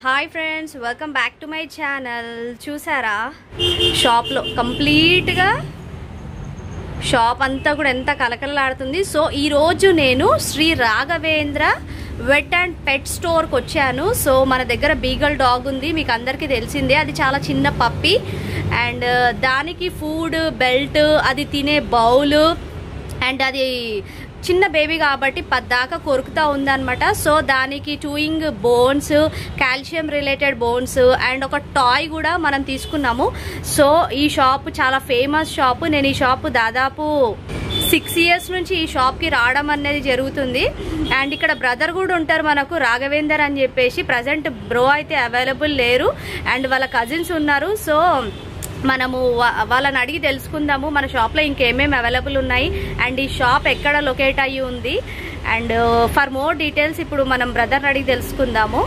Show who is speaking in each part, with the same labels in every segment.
Speaker 1: Hi friends welcome back to my channel చూసారా షాప్లో కంప్లీట్గా షాప్ అంతా కూడా ఎంత కలకలలాడుతుంది సో ఈరోజు నేను Shri Raghavendra vet and pet స్టోర్కి వచ్చాను సో మన దగ్గర బీగల్ డాగ్ ఉంది మీకు అందరికీ తెలిసిందే అది చాలా చిన్న పప్పి అండ్ దానికి ఫుడ్ బెల్ట్ అది తినే బౌల్ అండ్ అది చిన్న బేబీ కాబట్టి పద్దాకా కొరుకుతా ఉందన్నమాట సో దానికి chewing bones calcium related bones and ఒక టాయ్ కూడా మనం తీసుకున్నాము సో ఈ షాప్ చాలా ఫేమస్ షాప్ నేను ఈ షాప్ దాదాపు సిక్స్ ఇయర్స్ నుంచి ఈ షాప్కి రావడం అనేది జరుగుతుంది అండ్ ఇక్కడ బ్రదర్ కూడా ఉంటారు మనకు రాఘవేందర్ అని చెప్పేసి ప్రజెంట్ బ్రో అయితే అవైలబుల్ లేరు అండ్ వాళ్ళ కజిన్స్ ఉన్నారు సో మనము వా- వాళ్ళని అడిగి తెలుసుకుందాము మన షాప్లో ఇంకేమేమి అవైలబుల్ ఉన్నాయి అండ్ ఈ షాప్ ఎక్కడ లొకేట్ అయ్యి ఉంది అండ్ ఫర్ మోర్ డీటెయిల్స్ ఇప్పుడు మనం బ్రదర్ని అడిగి తెలుసుకుందాము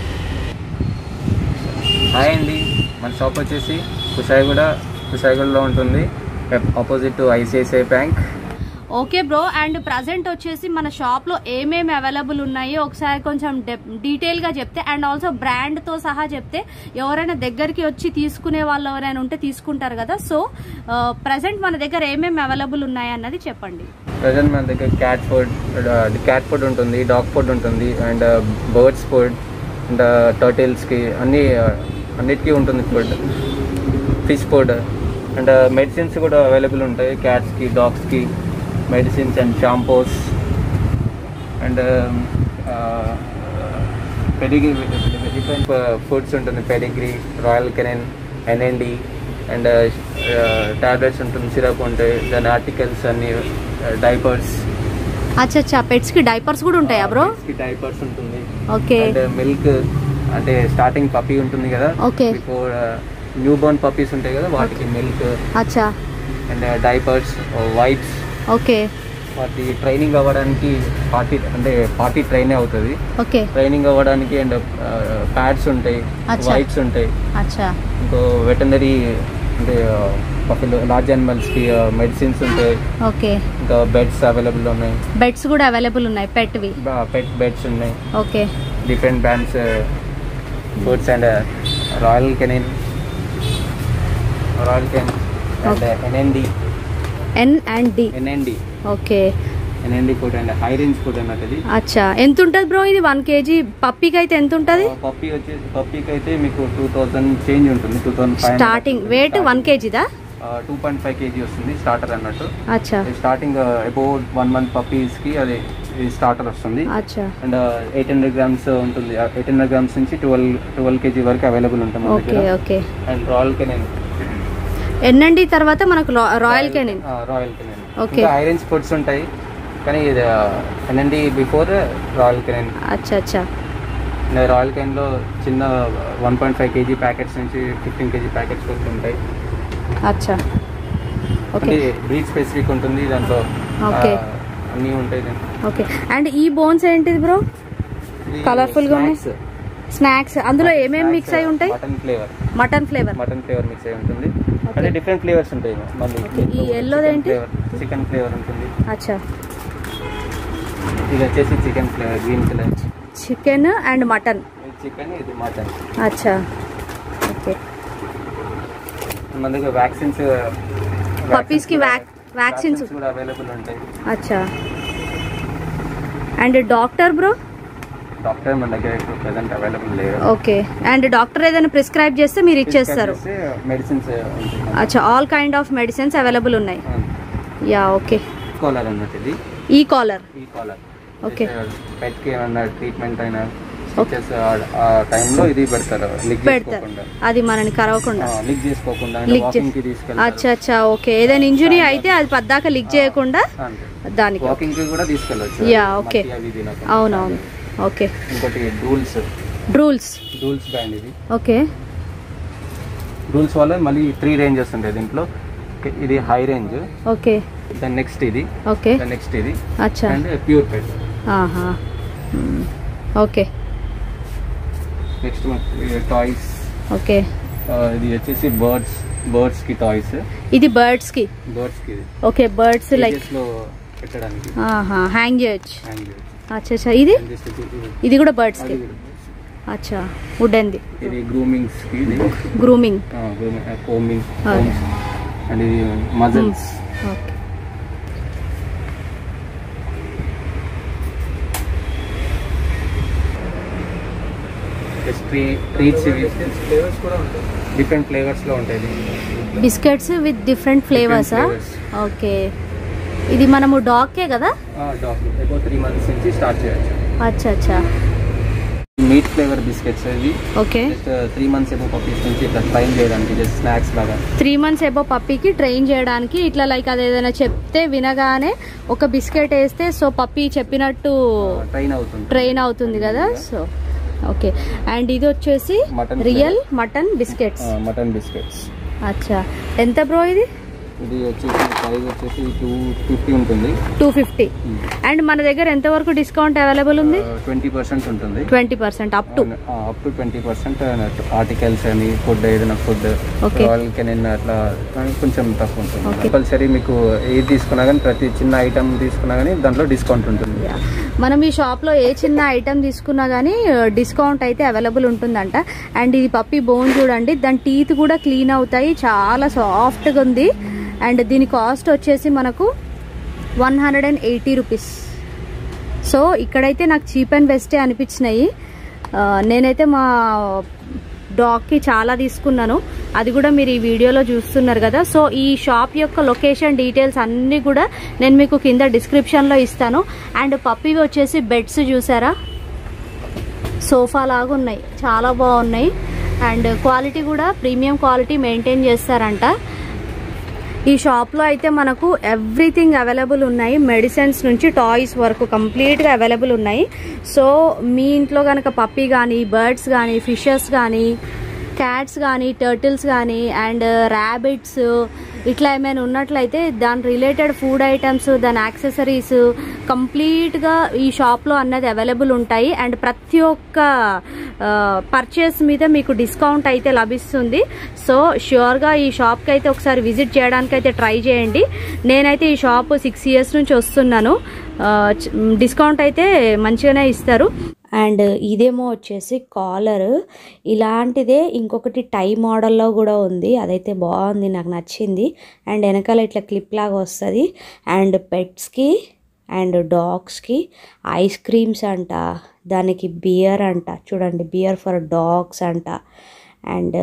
Speaker 2: హాయ్ అండి మన షాప్ వచ్చేసి కుషాయిగూడ కుషాయిగూడలో ఉంటుంది opposite to ICICI bank
Speaker 1: okay bro and present వచ్చేసి మన షాప్లో ఏమేమి అవైలబుల్ ఉన్నాయో ఒకసారి కొంచెం డీటెయిల్గా చెప్తే అండ్ ఆల్సో బ్రాండ్తో సహా చెప్తే ఎవరైనా దగ్గరికి వచ్చి తీసుకునే వాళ్ళు ఎవరైనా ఉంటే తీసుకుంటారు కదా సో ప్రజెంట్ మన దగ్గర ఏమేమి అవైలబుల్ ఉన్నాయి అన్నది చెప్పండి
Speaker 2: ప్రజెంట్ మన దగ్గర క్యాట్ ఫుడ్ క్యాట్ ఫుడ్ ఉంటుంది డాగ్ ఫుడ్ ఉంటుంది అండ్ బర్డ్స్ ఫుడ్ అండ్ టర్టిల్స్కి అన్ని uh, అన్నిటికీ ఉంటుంది food fish food and medicines కూడా అవైలబుల్ ఉంటాయి క్యాట్స్కి డాగ్స్కి medicines and shampoos and Pedigree different foods ఉంటుంది Pedigree Royal Canin N and D and tablets ఉంటుంది సిరప్ ఉంటాయి దాని ఆర్టికల్స్ అన్ని డైపర్స్
Speaker 1: అచ్చా అచ్చా పెట్స్కి డైపర్స్ కూడా ఉంటాయా బ్రో
Speaker 2: డైపర్స్ ఉంటుంది
Speaker 1: ఓకే
Speaker 2: అండ్ మిల్క్ అంటే స్టార్టింగ్ పప్పీ ఉంటుంది కదా
Speaker 1: Okay.
Speaker 2: Before newborn puppies ఉంటాయి కదా వాటికి మిల్క్
Speaker 1: అచ్చా
Speaker 2: అండ్ డైపర్స్ వైప్స్
Speaker 1: ఓకే
Speaker 2: వాటి ట్రైనింగ్ అవ్వడానికి పార్టీ అంటే పార్టీ ట్రైన్ అవుతుంది
Speaker 1: ఓకే
Speaker 2: ట్రైనింగ్ అవ్వడానికి అండ్ ప్యాడ్స్ ఉంటాయి
Speaker 1: అచ్చా.
Speaker 2: వైప్స్ ఉంటాయి
Speaker 1: అచ్చా
Speaker 2: ఇంకో వెటనరీ అంటే పప్పులు లార్జ్ యానిమల్స్కి మెడిసిన్స్ ఉంటాయి
Speaker 1: ఓకే
Speaker 2: ఇంకా బెడ్స్ అవైలబుల్ ఉన్నాయి
Speaker 1: బెడ్స్ కూడా అవైలబుల్ ఉన్నాయి పెట్వి
Speaker 2: పెట్ బెడ్స్ ఉన్నాయి
Speaker 1: okay
Speaker 2: different brands foods and Royal Canin Royal can and N and D
Speaker 1: N and D
Speaker 2: N and D
Speaker 1: okay
Speaker 2: N and D food and high range food అన్నట్టు ఇది
Speaker 1: అచ్చా ఎంత ఉంటుంది బ్రో ఇది వన్ కేజీ పప్పికి అయితే ఎంత ఉంటుంది
Speaker 2: పప్పీ వచ్చేసి పప్పీకి అయితే మీకు టూ థౌసండ్ చేంజ్ ఉంటుంది two thousand five
Speaker 1: starting weight one కేజీదా
Speaker 2: టూ పాయింట్ ఫైవ్ కేజీ వస్తుంది స్టార్టర్ అన్నట్టు
Speaker 1: అచ్చా
Speaker 2: స్టార్టింగ్ అబౌవ్ వన్ మంత్ పప్పీస్కి అది స్టార్టర్ వస్తుంది
Speaker 1: అచ్చా
Speaker 2: అండ్ ఎయిట్ హండ్రెడ్ గ్రామ్స్ ఉంటుంది ఎయిట్ హండ్రెడ్ గ్రామ్స్ నుంచి ట్వెల్వ్ ట్వెల్వ్ కేజీ వరకు అవైలబుల్ ఉంటుంది మన
Speaker 1: ఓకే
Speaker 2: దగ్గర
Speaker 1: okay
Speaker 2: and Royal Canin
Speaker 1: N and D తర్వాత మనకు లా- Royal Canin
Speaker 2: Royal Canin
Speaker 1: Okay.
Speaker 2: ఇంకా ఐరన్స్ ఫుడ్స్ ఉంటాయి కానీ ఇది ఎన్ఎండి బిఫోర్ రాయల్ కెనెన్
Speaker 1: అచ్చా అచ్చా
Speaker 2: రాయల్ కెన్లో చిన్న one point five KG packets నుంచి ఫిఫ్టీన్ కేజీ ప్యాకెట్స్ వరకు ఉంటాయి
Speaker 1: అచ్చా ఓకే
Speaker 2: అంటే బ్రీడ్ స్పెసిఫిక్ ఉంటుంది దాంట్లో
Speaker 1: Okay.
Speaker 2: ఆ, అన్నీ ఉంటాయి దాంట్లో.
Speaker 1: ఓకే అండ్ ఈ బోన్స్ ఏంటిది బ్రో
Speaker 2: ఇది
Speaker 1: Colourful గా ఉన్నాయి.
Speaker 2: snacks.
Speaker 1: స్నాక్స్ అందులో ఏమేమి
Speaker 2: Snacks,
Speaker 1: మిక్స్ అయి ఉంటాయి
Speaker 2: mutton flavour
Speaker 1: mutton flavour
Speaker 2: mutton flavour mix అయి ఉంటుంది అంటే డిఫరెంట్ ఫ్లేవర్స్ ఉంటాయి మళ్ళీ
Speaker 1: Okay. ఈ yellow ఏంటి?
Speaker 2: చికెన్ ఫ్లేవర్ ఉంటుంది
Speaker 1: అచ్చా
Speaker 2: ఇది వచ్చేసి chicken flavour green colour
Speaker 1: chicken and mutton
Speaker 2: chicken ఇది మటన్
Speaker 1: అచ్చా ఓకే
Speaker 2: మన దగ్గర వ్యాక్సిన్స్
Speaker 1: Puppies కి vac- vaccines
Speaker 2: కూడా అవైలబుల్ ఉంటాయి
Speaker 1: అచ్చా అండ్ డాక్టర్ బ్రో
Speaker 2: డాక్టర్ మన దగ్గర ఇప్పుడు ప్రెసెంట్ అవైలబుల్ లేరు
Speaker 1: ఓకే అండ్ డాక్టర్ ఏదైనా ప్రిస్క్రైబ్ చేస్తే మీరు ఇచ్చేస్తారు
Speaker 2: మెడిసిన్స్ ఉంటాయి
Speaker 1: అచ్చా all kind of medicines available ఉన్నాయి యా ఓకే
Speaker 2: కాలర్ అన్నట్టు ఇది
Speaker 1: ఈ కాలర్
Speaker 2: ఈ కాలర్
Speaker 1: Okay.
Speaker 2: పెట్ కి ఏమన్నా ట్రీట్మెంట్ అయినా స్టిచెస్ ఆ టైంలో ఇది పెడతారు లిక్
Speaker 1: పెడతారు
Speaker 2: చేసుకోకుండా
Speaker 1: అది మనని కరవకుండా
Speaker 2: లిక్ చేసుకోకుండా
Speaker 1: లిక్
Speaker 2: వాకింగ్ కి
Speaker 1: అచ్చా
Speaker 2: తీసుకెళ్తారు
Speaker 1: అచ్చా ఓకే ఏదైనా ఇంజురీ అయితే అది పద్దాక లిక్ చేయకుండా దానికి
Speaker 2: వాకింగ్ కి కూడా తీసుకెళ్ళొచ్చు
Speaker 1: Yeah, okay.
Speaker 2: మట్టి అవి తినకుండా.
Speaker 1: అవునవును ఓకే
Speaker 2: ఇంకోటి డూల్స్
Speaker 1: రూల్స్
Speaker 2: డూల్స్ బ్యాండ్ ఇది
Speaker 1: ఓకే
Speaker 2: డూల్స్ వల్ల మళ్ళీ త్రీ రేంజెస్ ఉంటాయి దీంట్లో Okay, ఇది హై రేంజ్
Speaker 1: ఓకే
Speaker 2: దాని నెక్స్ట్ ఇది
Speaker 1: ఓకే
Speaker 2: దాని నెక్స్ట్ ఇది
Speaker 1: అచ్చా
Speaker 2: అండ్ ప్యూర్ పెట్
Speaker 1: ఆహా మ్మ్. ఓకే
Speaker 2: నెక్స్ట్ టాయ్స్
Speaker 1: ఓకే
Speaker 2: ఇది వచ్చేసి బర్డ్స్ బర్డ్స్ కి టాయ్స్
Speaker 1: ఇది బర్డ్స్ కి
Speaker 2: బర్డ్స్ కి ఇది
Speaker 1: ఓకే బర్డ్స్ లైక్
Speaker 2: Cages లో పెట్టడానికి
Speaker 1: ఆహా హ్యాంగ్ చేయొచ్చు
Speaker 2: హ్యాంగ్ చేయొచ్చు.
Speaker 1: అచ్చా అచ్చా ఇది
Speaker 2: And this is- ఇది-
Speaker 1: ఇది కూడా బర్డ్స్ కి
Speaker 2: అది కూడా birds.
Speaker 1: అచ్చా వుడెన్ది
Speaker 2: ఇది గ్రూమింగ్స్కి ఇది
Speaker 1: grooming
Speaker 2: grooming combing
Speaker 1: Okay.
Speaker 2: And ఇది మజల్స్
Speaker 1: ఓకే
Speaker 2: ట్రీ ట్రీట్స్ ఇవి డిఫరెంట్ ఫ్లేవర్స్లో ఉంటాయి ఇది.
Speaker 1: బిస్కెట్స్ విత్ డిఫరెంట్ ఫ్లేవర్సా
Speaker 2: flavors.
Speaker 1: ఓకే ఇది మనము డాగ్కే కదా
Speaker 2: డాక్ అబౌట్ త్రీ మంత్స్ నుంచి స్టార్ట్ చేయొచ్చు
Speaker 1: అచ్చా అచ్చా
Speaker 2: మీట్ ఫ్లేవర్ బిస్కెట్స్ ఇవి
Speaker 1: ఓకే
Speaker 2: జస్ట్ త్రీ మంత్స్ ఏమో పప్పీస్ నుంచి ఇట్లా ట్రైన్ చేయడానికి జస్ట్ స్నాక్స్ లాగా
Speaker 1: త్రీ మంత్స్ ఏబో పప్పీకి ట్రైన్ చేయడానికి ఇట్లా లైక్ అది ఏదైనా చెప్తే వినగానే ఒక బిస్కెట్ వేస్తే సో పప్పీ చెప్పినట్టు
Speaker 2: ట్రైన్ అవుతుంది
Speaker 1: ట్రైన్ అవుతుంది కదా సో ఓకే అండ్ ఇది వచ్చేసి
Speaker 2: Mutton
Speaker 1: real mutton biscuits
Speaker 2: mutton biscuits
Speaker 1: అచ్చా ఎంత బ్రో ఇది
Speaker 2: ఇది వచ్చేసి ప్రైస్ వచ్చేసి టూ ఫిఫ్టీ ఉంటుంది
Speaker 1: టూ ఫిఫ్టీ అండ్ మన దగ్గర ఎంతవరకు డిస్కౌంట్ అవైలబుల్ ఉంది
Speaker 2: ట్వంటీ పర్సెంట్ ఉంటుంది
Speaker 1: twenty percent up to
Speaker 2: up to twenty percent articles అని ఫుడ్ ఏదైనా ఫుడ్
Speaker 1: Okay.
Speaker 2: వాళ్ళకి నేను అట్లా కానీ కొంచెం తక్కువ ఉంటుంది
Speaker 1: Okay.
Speaker 2: కంపల్సరీ మీకు ఏది తీసుకున్నా కానీ ప్రతి చిన్న ఐటమ్ తీసుకున్నా కానీ దాంట్లో డిస్కౌంట్ ఉంటుంది
Speaker 1: మనం ఈ షాప్లో ఏ చిన్న ఐటమ్ తీసుకున్నా కానీ డిస్కౌంట్ అయితే అవైలబుల్ ఉంటుందంట అండ్ ఇది పప్పి బోన్ చూడండి దాని టీత్ కూడా క్లీన్ అవుతాయి చాలా సాఫ్ట్గా ఉంది అండ్ దీని కాస్ట్ వచ్చేసి మనకు one hundred and eighty rupees so ఇక్కడైతే నాకు చీప్ అండ్ బెస్టే అనిపించినాయి ఆ, నేనైతే మా డాగ్కి చాలా తీసుకున్నాను అది కూడా మీరు ఈ వీడియోలో చూస్తున్నారు కదా సో ఈ షాప్ యొక్క లొకేషన్ డీటెయిల్స్ అన్నీ కూడా నేను మీకు కింద డిస్క్రిప్షన్లో ఇస్తాను అండ్ పప్పి వచ్చేసి బెడ్స్ చూసారా సోఫా లాగా ఉన్నాయి చాలా బాగున్నాయి అండ్ క్వాలిటీ కూడా ప్రీమియం క్వాలిటీ మెయింటైన్ చేస్తారంట ఈ షాప్లో అయితే మనకు ఎవ్రీథింగ్ అవైలబుల్ ఉన్నాయి మెడిసిన్స్ నుంచి టాయ్స్ వరకు కంప్లీట్గా అవైలబుల్ ఉన్నాయి సో మీ ఇంట్లో కనుక పప్పీ కానీ బర్డ్స్ కానీ ఫిషెస్ కానీ క్యాట్స్ కానీ టర్టిల్స్ కానీ అండ్ ర్యాబిట్స్ ఇట్లా ఏమైనా ఉన్నట్లయితే దాని రిలేటెడ్ ఫుడ్ ఐటమ్స్ దాని యాక్సెసరీస్ కంప్లీట్గా ఈ షాప్లో అన్నది అవైలబుల్ ఉంటాయి అండ్ ప్రతి ఒక్క పర్చేస్ మీద మీకు డిస్కౌంట్ అయితే లభిస్తుంది సో ష్యూర్గా ఈ షాప్కి అయితే ఒకసారి విజిట్ చేయడానికి అయితే ట్రై చేయండి నేనైతే ఈ షాప్ సిక్స్ ఇయర్స్ నుంచి వస్తున్నాను ఆ, చ- డిస్కౌంట్ అయితే మంచిగానే ఇస్తారు అండ్ ఇదేమో వచ్చేసి కాలర్ ఇలాంటిదే ఇంకొకటి టై మోడల్లో కూడా ఉంది అదైతే బాగుంది నాకు నచ్చింది అండ్ వెనకాల ఇట్లా క్లిప్ లాగా వస్తుంది అండ్ పెట్స్కి అండ్ డాగ్స్కి ఐస్ క్రీమ్స్ అంట దానికి బియర్ అంట చూడండి బియర్ ఫర్ డాగ్స్ అంట అండ్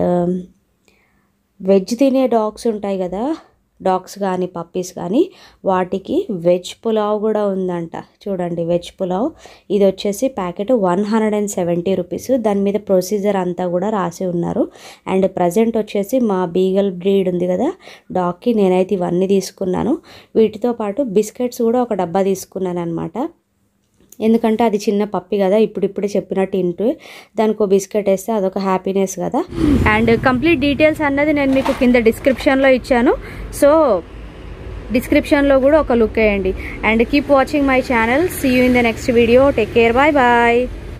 Speaker 1: వెజ్ తినే డాగ్స్ ఉంటాయి కదా డాగ్స్ కానీ పప్పీస్ కానీ వాటికి వెజ్ పులావ్ కూడా ఉందంట చూడండి వెజ్ పులావ్ ఇది వచ్చేసి packet one hundred and seventy rupees దాని మీద ప్రొసీజర్ అంతా కూడా రాసి ఉన్నారు అండ్ ప్రజెంట్ వచ్చేసి మా బీగల్ బ్రీడ్ ఉంది కదా డాగ్కి నేనైతే ఇవన్నీ తీసుకున్నాను వీటితో పాటు బిస్కెట్స్ కూడా ఒక డబ్బా తీసుకున్నాను అనమాట ఎందుకంటే అది చిన్న పప్పి కదా ఇప్పుడిప్పుడే చెప్పినట్టు ఇంటూ దానికి ఒక బిస్కెట్ వేస్తే అదొక హ్యాపీనెస్ కదా అండ్ కంప్లీట్ డీటెయిల్స్ అన్నది నేను మీకు కింద డిస్క్రిప్షన్లో ఇచ్చాను సో డిస్క్రిప్షన్లో కూడా ఒక లుక్ వేయండి and keep watching my channel see you in the next video take care bye bye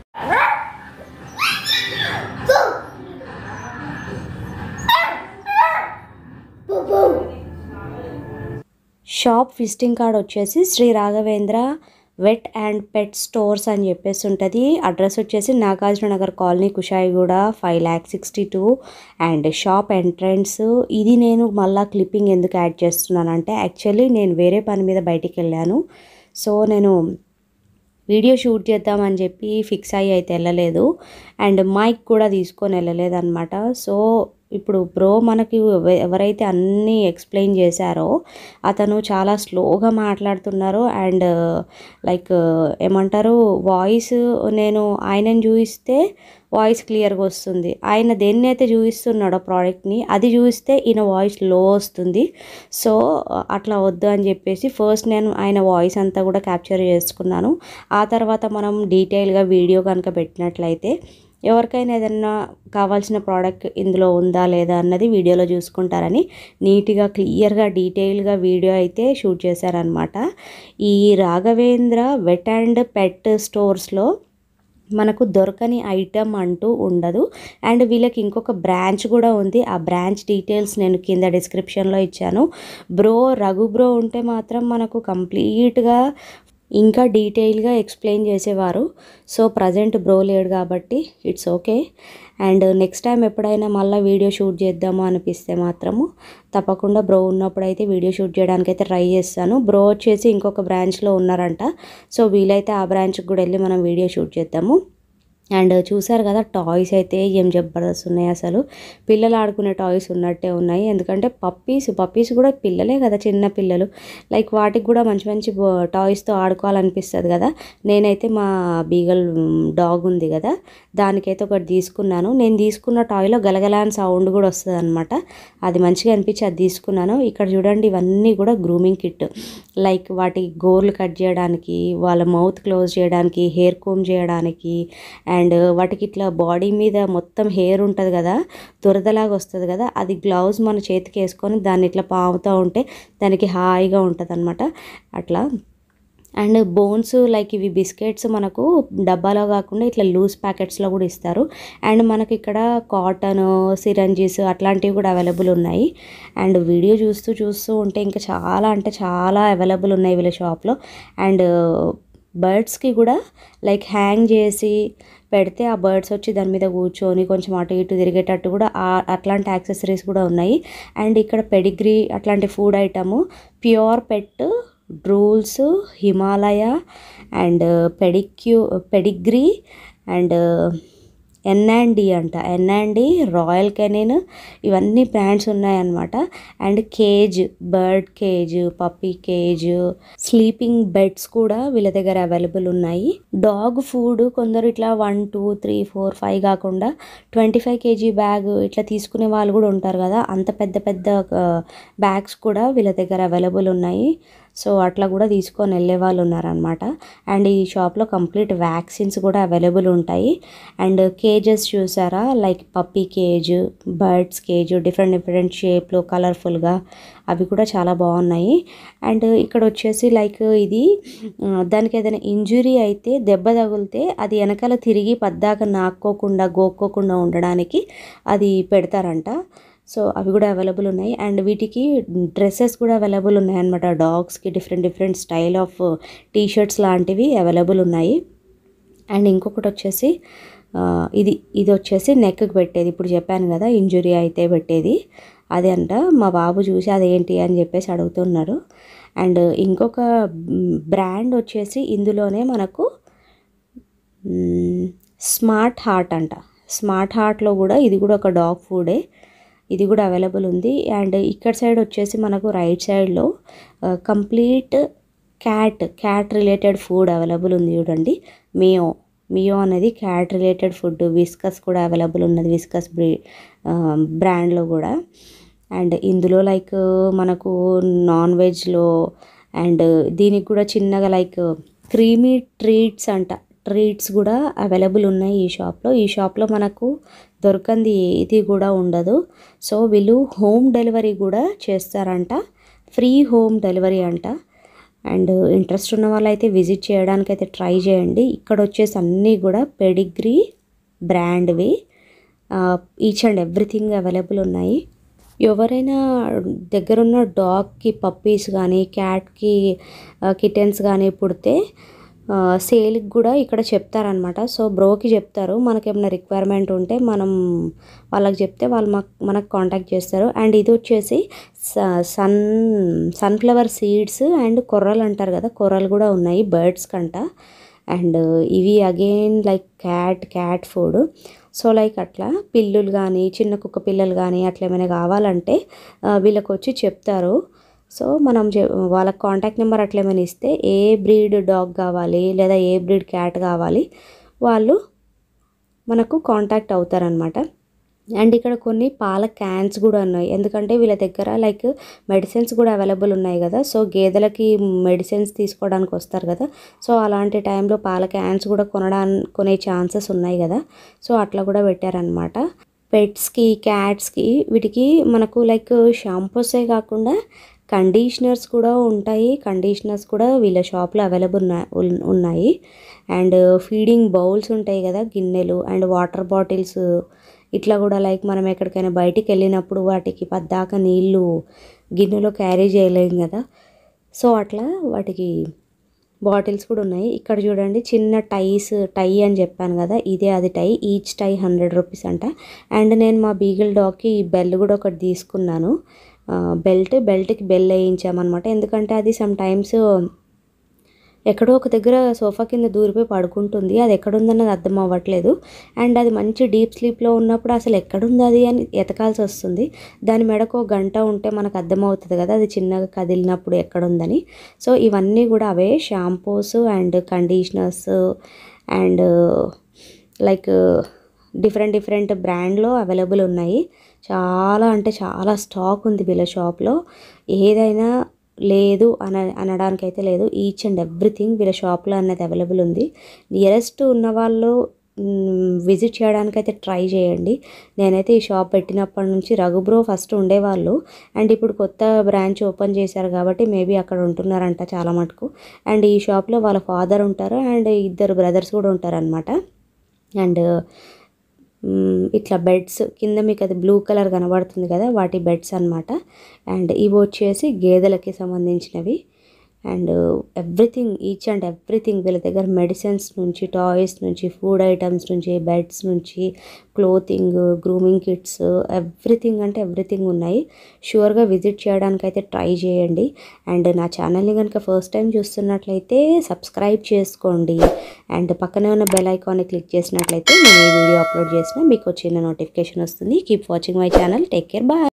Speaker 1: shop visiting card వచ్చేసి Sri Raghavendra vet and pet stores అని చెప్పేసి ఉంటుంది అడ్రస్ వచ్చేసి Nagarjuna Nagar colony Kushaiguda five lakh sixty two and shop entrance ఇది నేను మళ్ళా clipping ఎందుకు add చేస్తున్నానంటే యాక్చువల్లీ నేను వేరే పని మీద బయటికి వెళ్ళాను సో నేను వీడియో షూట్ చేద్దామని చెప్పి ఫిక్స్ అయ్యి అయితే వెళ్ళలేదు అండ్ మైక్ కూడా తీసుకొని వెళ్ళలేదు అనమాట సో ఇప్పుడు బ్రో మనకి ఎవ- ఎవరైతే అన్నీ ఎక్స్ప్లెయిన్ చేశారో అతను చాలా స్లోగా మాట్లాడుతున్నారు అండ్ లైక్ ఏమంటారు వాయిస్ నేను ఆయనని చూపిస్తే వాయిస్ క్లియర్గా వస్తుంది ఆయన దేన్ని అయితే చూపిస్తున్నాడో ప్రోడక్ట్ని అది చూపిస్తే ఈయన వాయిస్ లో వస్తుంది సో అట్లా వద్దు అని చెప్పేసి ఫస్ట్ నేను ఆయన వాయిస్ అంతా కూడా క్యాప్చర్ చేసుకున్నాను ఆ తర్వాత మనం డీటెయిల్గా వీడియో కనుక పెట్టినట్లయితే ఎవరికైనా ఏదన్నా కావాల్సిన ప్రోడక్ట్ ఇందులో ఉందా లేదా అన్నది వీడియోలో చూసుకుంటారని నీట్గా క్లియర్గా డీటెయిల్గా వీడియో అయితే షూట్ చేశారనమాట ఈ రాఘవేంద్ర వెట్ అండ్ పెట్ స్టోర్స్లో మనకు దొరకని ఐటమ్ అంటూ ఉండదు అండ్ వీళ్ళకి ఇంకొక బ్రాంచ్ కూడా ఉంది ఆ బ్రాంచ్ డీటెయిల్స్ నేను కింద డిస్క్రిప్షన్లో ఇచ్చాను బ్రో రఘు బ్రో ఉంటే మాత్రం మనకు కంప్లీట్గా
Speaker 3: ఇంకా డీటెయిల్గా ఎక్స్ప్లెయిన్ చేసేవారు సో ప్రజెంట్ బ్రో లేడు కాబట్టి it's okay and next time ఎప్పుడైనా మళ్ళీ వీడియో షూట్ చేద్దాము అనిపిస్తే మాత్రము తప్పకుండా బ్రో ఉన్నప్పుడు అయితే వీడియో షూట్ చేయడానికి అయితే ట్రై చేస్తాను బ్రో వచ్చేసి ఇంకొక బ్రాంచ్లో ఉన్నారంట సో వీలైతే ఆ బ్రాంచ్కి కూడా వెళ్ళి మనం వీడియో షూట్ చేద్దాము అండ్ చూసారు కదా టాయ్స్ అయితే ఏం జబర్దస్త్ ఉన్నాయి అసలు పిల్లలు ఆడుకునే టాయ్స్ ఉన్నట్టే ఉన్నాయి ఎందుకంటే పప్పీస్ పప్పీస్ కూడా పిల్లలే కదా చిన్న పిల్లలు లైక్ వాటికి కూడా మంచి మంచి టాయ్స్తో ఆడుకోవాలనిపిస్తుంది కదా నేనైతే మా బీగల్ డాగ్ ఉంది కదా దానికైతే ఒకటి తీసుకున్నాను నేను తీసుకున్న టాయ్లో గలగల అని సౌండ్ కూడా వస్తుంది అనమాట అది మంచిగా అనిపించి అది తీసుకున్నాను ఇక్కడ చూడండి ఇవన్నీ కూడా గ్రూమింగ్ కిట్ లైక్ వాటి గోర్లు కట్ చేయడానికి వాళ్ళ మౌత్ క్లోజ్ చేయడానికి హెయిర్ కోమ్ చేయడానికి అండ్ వాటికి ఇట్లా బాడీ మీద మొత్తం హెయిర్ ఉంటుంది కదా దురదలాగా వస్తుంది కదా అది గ్లౌజ్ మన చేతికి వేసుకొని దాన్ని ఇట్లా పాముతూ ఉంటే దానికి హాయిగా ఉంటుంది అనమాట అట్లా అండ్ బోన్స్ లైక్ ఇవి బిస్కెట్స్ మనకు డబ్బాలో కాకుండా ఇట్లా లూజ్ ప్యాకెట్స్లో కూడా ఇస్తారు అండ్ మనకి ఇక్కడ కాటన్ సిరంజీస్ అట్లాంటివి కూడా అవైలబుల్ ఉన్నాయి అండ్ వీడియో చూస్తూ చూస్తూ ఉంటే ఇంకా చాలా అంటే చాలా అవైలబుల్ ఉన్నాయి వీళ్ళ షాప్లో అండ్ బర్డ్స్కి కూడా లైక్ హ్యాంగ్ చేసి పెడితే ఆ బర్డ్స్ వచ్చి దాని మీద కూర్చొని కొంచెం అటు ఇటు తిరిగేటట్టు కూడా ఆ- అట్లాంటి యాక్సెసరీస్ కూడా ఉన్నాయి అండ్ ఇక్కడ పెడిగ్రీ అట్లాంటి food item Pure Pet Drools Himalaya and పెడిక్యూ Pedigree and N and D అంట N and D Royal Canin ఇవన్నీ బ్రాండ్స్ ఉన్నాయన్నమాట and cage bird cage puppy cage sleeping beds కూడా వీళ్ళ దగ్గర అవైలబుల్ ఉన్నాయి డాగ్ ఫుడ్ కొందరు ఇట్లా one two three four five కాకుండా ట్వంటీ ఫైవ్ కేజీ బ్యాగ్ ఇట్లా తీసుకునే వాళ్ళు కూడా ఉంటారు కదా అంత పెద్ద పెద్ద బ్యాగ్స్ కూడా వీళ్ళ దగ్గర అవైలబుల్ ఉన్నాయి సో అట్లా కూడా తీసుకొని వెళ్ళే వాళ్ళు ఉన్నారనమాట అండ్ ఈ షాప్లో కంప్లీట్ వ్యాక్సిన్స్ కూడా అవైలబుల్ ఉంటాయి అండ్ కేజెస్ చూసారా like puppy cage birds cage different different షేప్లో కలర్ఫుల్గా అవి కూడా చాలా బాగున్నాయి అండ్ ఇక్కడ వచ్చేసి లైక్ ఇది ఆ, దానికి ఏదైనా ఇంజురీ అయితే దెబ్బ తగిలితే అది వెనకాల తిరిగి పద్దాక నాక్కోకుండా గోక్కోకుండా ఉండడానికి అది పెడతారంట సో అవి కూడా అవైలబుల్ ఉన్నాయి అండ్ వీటికి డ్రెస్సెస్ కూడా అవైలబుల్ ఉన్నాయి అనమాట డాగ్స్కి different different style of T shirts లాంటివి అవైలబుల్ ఉన్నాయి అండ్ ఇంకొకటి వచ్చేసి ఆ, ఇది ఇది వచ్చేసి నెక్కి పెట్టేది ఇప్పుడు చెప్పాను కదా ఇంజురీ అయితే పెట్టేది అదే అంట మా బాబు చూసి అదేంటి అని చెప్పేసి అడుగుతున్నారు అండ్ ఇంకొక బ్రాండ్ వచ్చేసి ఇందులోనే మనకు మ్మ్, స్మార్ట్ హార్ట్ అంట స్మార్ట్ హార్ట్లో కూడా ఇది కూడా ఒక డాగ్ ఫుడే ఇది కూడా అవైలబుల్ ఉంది అండ్ ఇక్కడ సైడ్ వచ్చేసి మనకు రైట్ సైడ్లో complete cat cat related food available ఉంది చూడండి మియో మియో అనేది క్యాట్ రిలేటెడ్ ఫుడ్ విస్కస్ కూడా అవైలబుల్ ఉన్నది విస్కస్ బ్రీ బ్రాండ్లో కూడా అండ్ ఇందులో లైక్ మనకు నాన్ వెజ్లో అండ్ దీనికి కూడా చిన్నగా లైక్ క్రీమీ ట్రీట్స్ అంట ట్రీట్స్ కూడా అవైలబుల్ ఉన్నాయి ఈ షాప్లో ఈ షాప్లో మనకు దొరకంది ఏది కూడా ఉండదు సో వీళ్ళు హోమ్ డెలివరీ కూడా చేస్తారంట ఫ్రీ హోమ్ డెలివరీ అంట అండ్ ఇంట్రెస్ట్ ఉన్న వాళ్ళైతే విజిట్ చేయడానికి అయితే ట్రై చేయండి ఇక్కడ వచ్చేసి అన్నీ కూడా పెడిగ్రీ బ్రాండ్వి ఈచ్ అండ్ ఎవ్రీథింగ్ అవైలబుల్ ఉన్నాయి ఎవరైనా దగ్గరున్న డాగ్కి పప్పీస్ కానీ క్యాట్కి కిటెన్స్ కానీ పుడితే సేల్కి కూడా ఇక్కడ చెప్తారనమాట సో బ్రోకి చెప్తారు మనకేమైనా రిక్వైర్మెంట్ ఉంటే మనం వాళ్ళకి చెప్తే వాళ్ళు మాకు మనకు కాంటాక్ట్ చేస్తారు అండ్ ఇది వచ్చేసి స- సన్ సన్ఫ్లవర్ సీడ్స్ అండ్ కొర్రలు అంటారు కదా కొర్రలు కూడా ఉన్నాయి బర్డ్స్ కంట అండ్ ఇవి again like cat cat food so like అట్లా పిల్లులు కానీ చిన్న కుక్క పిల్లలు కానీ అట్లా ఏమైనా కావాలంటే ఆ, వీళ్ళకి వచ్చి చెప్తారు సో మనం చె- వాళ్ళకి కాంటాక్ట్ నెంబర్ అట్లా ఏమైనా ఇస్తే ఏ బ్రీడ్ డాగ్ కావాలి లేదా ఏ బ్రీడ్ క్యాట్ కావాలి వాళ్ళు మనకు కాంటాక్ట్ అవుతారనమాట అండ్ ఇక్కడ కొన్ని పాల క్యాన్స్ కూడా ఉన్నాయి ఎందుకంటే వీళ్ళ దగ్గర లైక్ మెడిసిన్స్ కూడా అవైలబుల్ ఉన్నాయి కదా సో గేదెలకి మెడిసిన్స్ తీసుకోవడానికి వస్తారు కదా సో అలాంటి టైంలో పాల క్యాన్స్ కూడా కొనడానికి కొనే ఛాన్సెస్ ఉన్నాయి కదా సో అట్లా కూడా పెట్టారనమాట పెట్స్కి క్యాట్స్కి వీటికి మనకు లైక్ షాంపూసే కాకుండా కండిషనర్స్ కూడా ఉంటాయి కండిషనర్స్ కూడా వీళ్ళ షాప్లో అవైలబుల్ ఉన్నాయి అండ్ ఫీడింగ్ బౌల్స్ ఉంటాయి కదా గిన్నెలు అండ్ వాటర్ బాటిల్స్ ఇట్లా కూడా లైక్ మనం ఎక్కడికైనా బయటికి వెళ్ళినప్పుడు వాటికి పద్దాక నీళ్ళు గిన్నెలో క్యారీ చేయలేం కదా సో అట్లా వాటికి బాటిల్స్ కూడా ఉన్నాయి ఇక్కడ చూడండి చిన్న టైస్ టై అని చెప్పాను కదా ఇదే అది tie each tie hundred rupees అంట అండ్ నేను మా బీగల్ డాగ్కి ఈ బెల్ కూడా ఒకటి తీసుకున్నాను బెల్ట్ బెల్ట్కి బెల్ వేయించామన్నమాట ఎందుకంటే అది సమ్ టైమ్స్ ఎక్కడో ఒక దగ్గర సోఫా కింద దూరిపోయి పడుకుంటుంది అది ఎక్కడుందన్నది అర్థం అవ్వట్లేదు అండ్ అది మంచి డీప్ స్లీప్లో ఉన్నప్పుడు అసలు ఎక్కడుంది అది అని ఎతకాల్సి వస్తుంది దాని మెడకు ఒక గంట ఉంటే మనకు అర్థమవుతుంది కదా అది చిన్నగా కదిలినప్పుడు ఎక్కడుందని సో ఇవన్నీ కూడా అవే shampoos and conditioners and like different different బ్రాండ్లో అవైలబుల్ ఉన్నాయి చాలా అంటే చాలా స్టాక్ ఉంది వీళ్ళ షాప్లో ఏదైనా లేదు అన అనడానికైతే లేదు ఈచ్ అండ్ ఎవ్రీథింగ్ వీళ్ళ షాప్లో అన్నది అవైలబుల్ ఉంది నియరెస్ట్ ఉన్న వాళ్ళు విజిట్ చేయడానికి అయితే ట్రై చేయండి నేనైతే ఈ షాప్ పెట్టినప్పటి నుంచి రఘుబ్రో ఫస్ట్ ఉండేవాళ్ళు అండ్ ఇప్పుడు కొత్త బ్రాంచ్ ఓపెన్ చేశారు కాబట్టి మేబీ అక్కడ ఉంటున్నారంట చాలా మటుకు అండ్ ఈ షాప్లో వాళ్ళ ఫాదర్ ఉంటారు అండ్ ఇద్దరు బ్రదర్స్ కూడా ఉంటారనమాట అండ్ మ్, ఇట్లా బెడ్స్ కింద మీకు అది బ్లూ కలర్ కనబడుతుంది కదా వాటి బెడ్స్ అన్నమాట అండ్ ఇవి వచ్చేసి గేదెలకి సంబంధించినవి and everything each and everything వీళ్ళ దగ్గర మెడిసిన్స్ నుంచి టాయ్స్ నుంచి ఫుడ్ ఐటమ్స్ నుంచి బెడ్స్ నుంచి క్లోతింగ్ గ్రూమింగ్ కిట్స్ ఎవ్రీథింగ్ అంటే ఎవ్రీథింగ్ ఉన్నాయి షూర్గా విజిట్ చేయడానికి అయితే ట్రై చేయండి అండ్ నా ఛానల్ని కనుక ఫస్ట్ టైం చూస్తున్నట్లయితే సబ్స్క్రైబ్ చేసుకోండి అండ్ పక్కనే ఉన్న బెల్ ఐకాన్ని క్లిక్ చేసినట్లయితే నేను ఈ వీడియో అప్లోడ్ చేసిన మీకు చిన్న నోటిఫికేషన్ వస్తుంది keep watching my channel take care bye